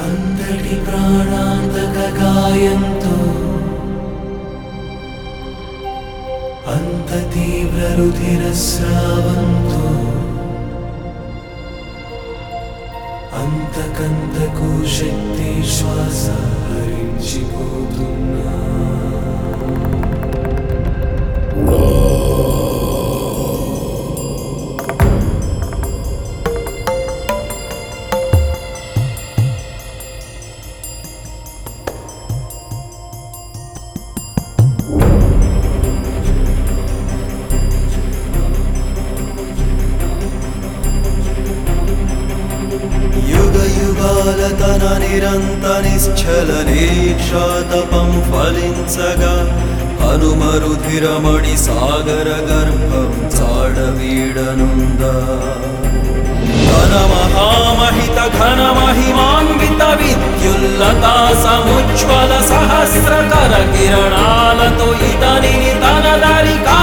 అంతటి ప్రాణాంతక గాయంతో అంత తీవ్ర రుధిర స్రావంతో అంతకంతకు శక్తి శ్వాస హరించిపోతున్నా యుగ యుగాల తన నిరంత నిశ్చల దీక్షాతపం ఫలించగా హనుమరుధిరమణి సాగర గర్భం చాడవీడనుందా ఘన మహామహిత ఘన మహిమాన్విత విద్యుల్లతా సముజ్వల సహస్రకర కిరణాలతో ఇతనిని తన దరి